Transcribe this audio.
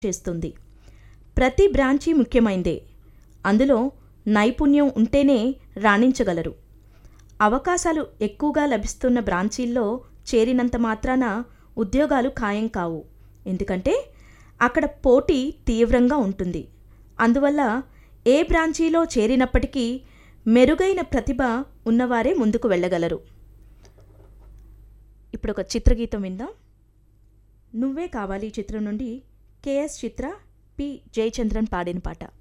చేస్తుంది ప్రతి బ్రాంచీ ముఖ్యమైందే అందులో నైపుణ్యం ఉంటేనే రాణించగలరు అవకాశాలు ఎక్కువగా లభిస్తున్న బ్రాంచీల్లో చేరినంత మాత్రాన ఉద్యోగాలు ఖాయం కావు ఎందుకంటే అక్కడ పోటీ తీవ్రంగా ఉంటుంది అందువల్ల ఏ బ్రాంచీలో చేరినప్పటికీ మెరుగైన ప్రతిభ ఉన్నవారే ముందుకు వెళ్ళగలరు ఇప్పుడు ఒక చిత్రగీతం విందాం నువ్వే కావాలి చిత్రం నుండి కేఎస్ చిత్ర పి జయచంద్రన్ పాడిన పాట